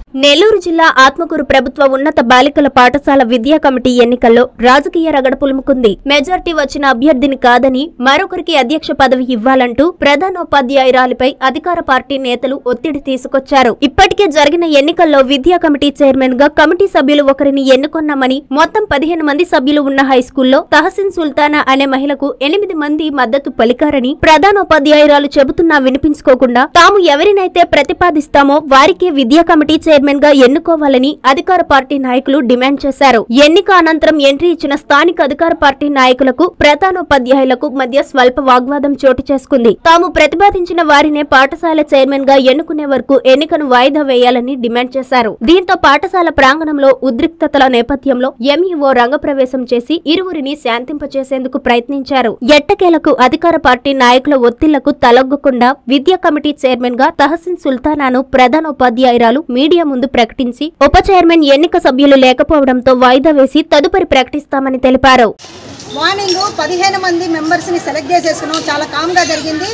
నెల్లూరు జిల్లా ఆత్మకూరు ప్రభుత్వ ఉన్నత బాలికల పాఠశాల విద్యా కమిటీ ఎన్నికల్లో రాజకీయ రగడ పులుముకుంది మెజార్టీ వచ్చిన అభ్యర్థిని కాదని మరొకరికి అధ్యక్ష పదవి ఇవ్వాలంటూ ప్రధానోపాధ్యాయురాలిపై అధికార పార్టీ నేతలు ఒత్తిడి తీసుకొచ్చారు ఇప్పటికే జరిగిన ఎన్నికల్లో విద్యా కమిటీ చైర్మన్ గా కమిటీ సభ్యులు ఒకరిని ఎన్నుకొన్నామని మొత్తం పదిహేను మంది సభ్యులు ఉన్న హైస్కూల్లో తహసిన్ సుల్తానా అనే మహిళకు ఎనిమిది మంది మద్దతు పలికారని ప్రధానోపాధ్యాయురాలు చెబుతున్నా వినిపించుకోకుండా తాము ఎవరినైతే ప్రతిపాదిస్తామో వారికే విద్యా కమిటీ చైర్మన్ గా ఎన్నుకోవాలని అధికార పార్టీ నాయకులు డిమాండ్ చేశారు ఎన్నిక అనంతరం ఎంట్రీ ఇచ్చిన స్థానిక అధికార పార్టీ నాయకులకు ప్రధానోపాధ్యాయులకు మధ్య స్వల్ప వాగ్వాదం చోటు చేసుకుంది తాము ప్రతిపాదించిన వారినే పాఠశాల చైర్మన్ గా ఎన్నుకునే వరకు ఎన్నికను వాయిదా వేయాలని డిమాండ్ చేశారు దీంతో పాఠశాల ప్రాంగణంలో ఉద్రిక్తతల నేపథ్యంలో ఎంఈఓ రంగప్రవేశం చేసి ఇరువురిని శాంతింపచేసేందుకు ప్రయత్నించారు ఎట్టకేలకు అధికార పార్టీ నాయకుల ఒత్తిళ్లకు తలొగ్గకుండా విద్యా కమిటీ చైర్మన్ గా తహసిన్ సుల్తానాను ప్రధానోపాధ్యాయురాలు మీడియా ముందు ప్రకటించి ఉప చైర్మన్ ఎన్నిక సభ్యులు లేకపోవడంతో వాయిదా వేసి తదుపరి ప్రకటిస్తామని తెలిపారు మార్నింగ్ పదిహేను మంది మెంబర్స్ని సెలెక్ట్ చేసేసుకున్నాం చాలా కామ్గా జరిగింది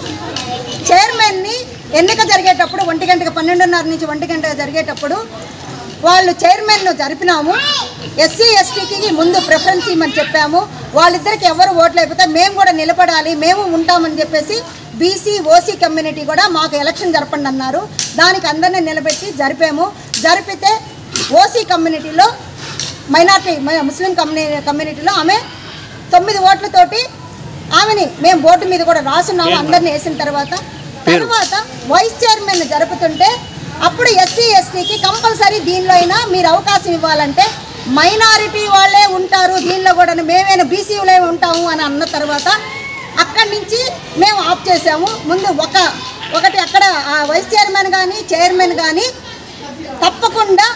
చైర్మన్ని ఎన్నిక జరిగేటప్పుడు ఒంటి గంటకి పన్నెండున్నర నుంచి ఒంటి గంట జరిగేటప్పుడు వాళ్ళు చైర్మన్ను జరిపినాము ఎస్సీ ఎస్టీకి ముందు ప్రిఫరెన్స్ ఇవ్వమని చెప్పాము వాళ్ళిద్దరికి ఎవరు ఓట్లు అయిపోతే మేము కూడా నిలబడాలి మేము ఉంటామని చెప్పేసి బీసీ ఓసీ కమ్యూనిటీ కూడా మాకు ఎలక్షన్ జరపండి అన్నారు దానికి అందరినీ నిలబెట్టి జరిపాము జరిపితే ఓసీ కమ్యూనిటీలో మైనార్టీ మ- ముస్లిం కమ్యూని కమ్యూనిటీలో ఆమె తొమ్మిది ఓట్లతోటి ఆమెని మేము బోర్డు మీద కూడా రాసున్నాము అందరిని వేసిన తర్వాత తర్వాత వైస్ చైర్మన్ జరుపుతుంటే అప్పుడు ఎస్సీ ఎస్టీకి కంపల్సరీ దీనిలో అయినా మీరు అవకాశం ఇవ్వాలంటే మైనారిటీ వాళ్ళే ఉంటారు దీనిలో కూడా మేమైనా బీసీలే ఉంటాము అని అన్న తర్వాత అక్కడి నుంచి మేము ఆఫ్ చేసాము ముందు ఒక ఒకటి అక్కడ ఆ వైస్ చైర్మన్ కానీ చైర్మన్ కానీ తప్పకుండా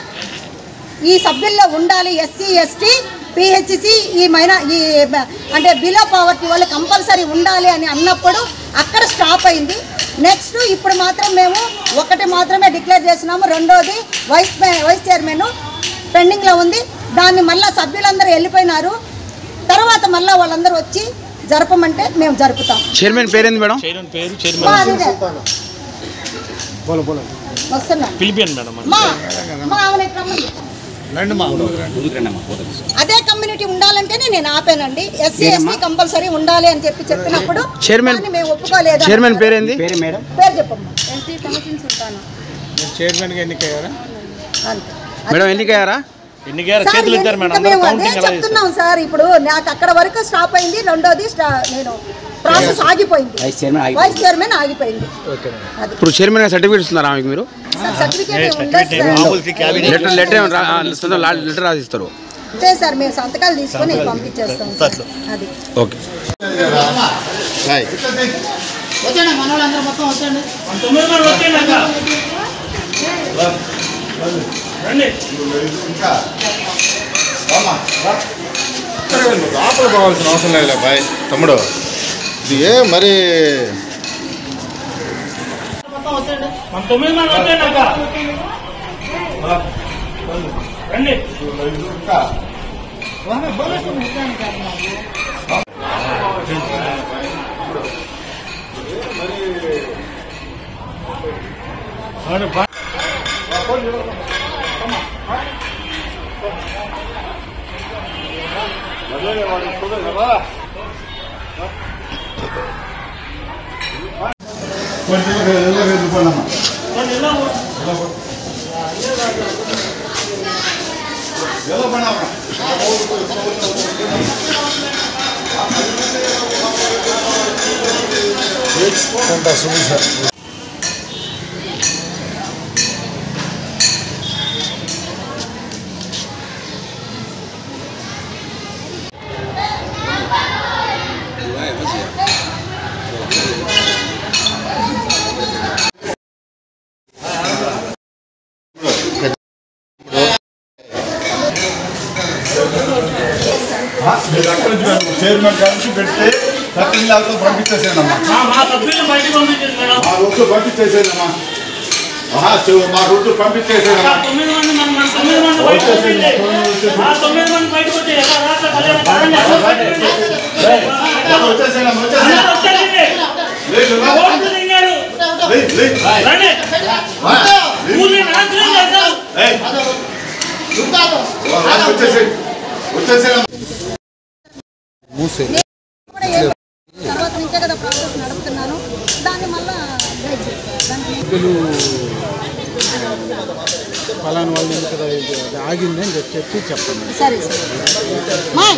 ఈ సభ్యుల్లో ఉండాలి ఎస్సీ ఎస్టీ పిహెచ్సి ఈ మైనా ఈ బ- అంటే బిలో పవర్టీ వాళ్ళు కంపల్సరీ ఉండాలి అని అన్నప్పుడు అక్కడ స్టాప్ అయింది నెక్స్ట్ ఇప్పుడు మాత్రం మేము ఒకటి మాత్రమే డిక్లేర్ చేసినాము రెండోది వైస్ మే- వైస్ చైర్మన్ పెండింగ్లో ఉంది దాన్ని మళ్ళీ సభ్యులందరూ వెళ్ళిపోయినారు తర్వాత మళ్ళీ వాళ్ళందరూ వచ్చి జరపమంటే మేము జరుపుతాం చైర్మన్ పేరేంది మేడం చైర్మన్ పేరు మా చైర్మన్ అదే. వస్తున్నాను పిలిపియండి మేడం మా మా ఆమెను ఎక్కడ రమ్మని? అదే కమ్యూనిటీ ఉండాలంటేనే నేను ఆపానండి ఎస్సీ ఎస్టీ కంపల్సరీ ఉండాలి అని చెప్పి చెప్పినప్పుడు చైర్మన్- దాన్ని మేము ఒప్పుకోలేదు చైర్మన్ పేరేంది పేరు చెప్పమ్మా ఎస్టీ కమిషన్ సుల్తానా చైర్మన్గా ఎన్నికయ్యారా అంతే మేడం ఎన్నికయ్యారా ఎన్నికయ్యారా సార్, చేతులు ఇచ్చారు మేడం ఇంకా అందరూ మేము అదే కౌంటింగ్ ఎలా చేస్తారు చెప్తున్నాం సార్ ఇప్పుడు నాకు అక్కడ వరకు స్టాప్ అయింది రెండోది స్టా- నేను ప్రాసెస్ ఆగిపోయింది వైస్ చైర్మన్ ఆగిపోయింది అది ఇప్పుడు చైర్మన్ సర్టిఫికేట్ ఇస్తున్నారా ఆమెకు మీరు సార్ సర్టిఫికేట్ ఉండదు సార్ మామూలు క్యాబినెట్ లెటర్ లెటర్ ఏమైనా రా- ఆ, సొంత లా- లెటర్ రాసిస్తారు అంతే సార్ మేము సంతకాలు తీసుకొని పంపించేస్తాం సార్ అది ఓకే లోపల పోవాల్సిన అవసరం లేదు బాయ్ తమ్ముడు ఇది ఏ మరి మన తొమ్మిది మంది వచ్చేయండి అక్క రండి అవును, బా- చైర్మన్ కలిసి పెడితే తప్పిందాలతో పంపించేసానమ్మా మా మా సభ్యులు బయటకు పంపించారు మేడం మా రోజు పంపించేసానమ్మా ఆహా, శివ, మా రోజు పంపించేసానమ్మా తొమ్మిది మంది మన మన తొమ్మిది మంది బయటకు వచ్చేయండి. ఆ తొమ్మిది మంది బయటకు వచ్చి ఎక్కడ రాష్ట్ర కళ్యాణ కారణం వచ్చేసానమ్మా వచ్చేసాను అందరూ వచ్చేయండి. లేదు ఓట్లు తిన్నారు రండి ఊరిని నాశనం చేశారు కూడా ఏ తర్వాత నుంచే కదా ప్రాసెస్ నడుపుతున్నాను దాన్ని మళ్ళా గైడ్ చేశారు దాన్ని ఫలానా వాళ్ళు ఎందుకు కదా ఇది అది ఆగింది అని చెప్పి చెప్పి చెప్పండి సరే సరే మాయ్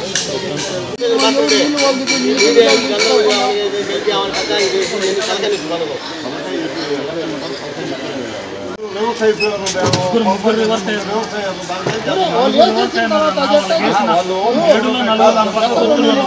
ఏడులో నలుగురు సంపర్క కొడుతున్నాను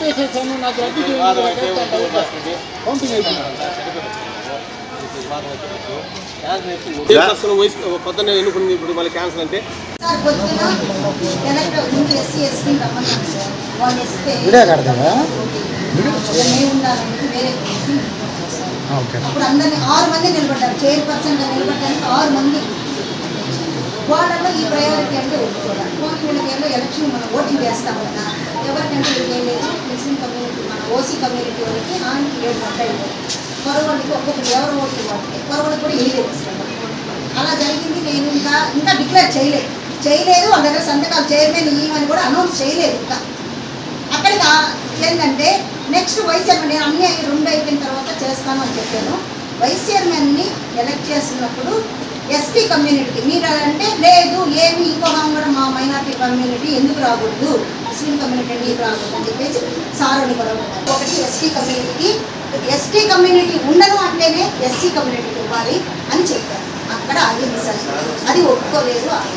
పొద్దున్నే ఎన్నుకుంది ఇప్పుడు మళ్ళీ క్యాన్సిల్ అంటే సార్ పొద్దున ఎలక్ట్ ముందు ఎస్సీ ఎస్టీ రమ్మన్నాను సార్ వాళ్ళు వస్తే వీడియో కడతావా మేము ఉండాలని వేరే వ్యక్తి సార్. ఓకే అప్పుడు అందరిని ఆరు మంది నిలబడ్డారు చైర్ పర్సన్ గా నిలబడడానికి ఆరు మంది వాళ్ళలో ఈ ప్రయారిటీ అంటే ఒప్పుకోవాలి పోనీ వీళ్ళకి ఏమో ఎలక్షన్ మనం ఓటింగ్ చేస్తాం కదా ఎవరికంటే వీళ్ళకి ఏం లేదు ముస్లిం కమ్యూనిటీ మన ఓసీ కమ్యూనిటీ వాళ్ళకి ఆయనకి ఏడు పడ్డాయి కొరవాళ్ళకి ఒక్కొక్కటి ఎవరు ఓట్లు పడతాయి కొరవాళ్ళకి కూడా వేయలేదు అసలు అలా జరిగింది నేను ఇంకా ఇంకా డిక్లేర్ చేయలేదు చేయలేదు వాళ్ళ దగ్గర సంతకాలు చైర్మన్ ఇవ్వమని కూడా అనౌన్స్ చేయలేదు ఇంకా అక్కడికి ఆ- ఏంటంటే నెక్స్ట్ వైస్ చైర్మన్ నేను అన్ని అయ్యి రెండు అయిపోయిన తర్వాత చేస్తాను అని చెప్పాను వైస్ చైర్మన్ని ఎలక్ట్ చేస్తున్నప్పుడు ఎస్టీ కమ్యూనిటీకి మీరు అంటే లేదు ఏమి ఇంకో కూడా మా మైనార్టీ కమ్యూనిటీ ఎందుకు రాకూడదు ముస్లిం కమ్యూనిటీ ఎందుకు రాకూడదు అని చెప్పేసి సారుని కూడా ఒకటి ఎస్టీ కమ్యూనిటీకి ఎస్టీ కమ్యూనిటీ ఉండదు అంటేనే ఎస్సీ కమ్యూనిటీకి ఇవ్వాలి అని చెప్పారు అక్కడ ఆగింది సార్ అది ఒప్పుకోలేదు ఆగింది.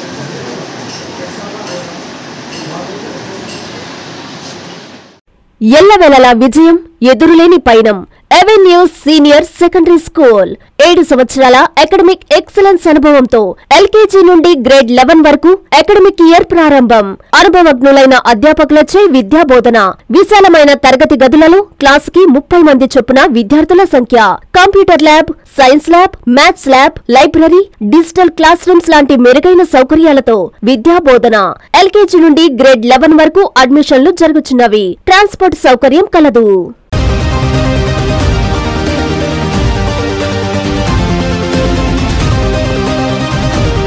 ఎల్లవెలలా విజయం ఎదురులేని పయనం అవెన్యూ సీనియర్ సెకండరీ స్కూల్ ఏడు సంవత్సరాల అకాడమిక్ ఎక్సలెన్స్ అనుభవంతో ఎల్కేజీ నుండి గ్రేడ్ లెవెన్ వరకు అకాడమిక్ ఇయర్ ప్రారంభం అనుభవజ్ఞులైన అధ్యాపకులచే విద్యా బోధన విశాలమైన తరగతి గదులలో క్లాస్ కి ముప్పై మంది చొప్పున విద్యార్థుల సంఖ్య computer lab science lab maths lab library digital class rooms లాంటి మెరుగైన సౌకర్యాలతో విద్యా బోధన ఎల్కేజీ నుండి గ్రేడ్ లెవెన్ వరకు అడ్మిషన్లు జరుగుతున్నవి ట్రాన్స్పోర్ట్ సౌకర్యం కలదు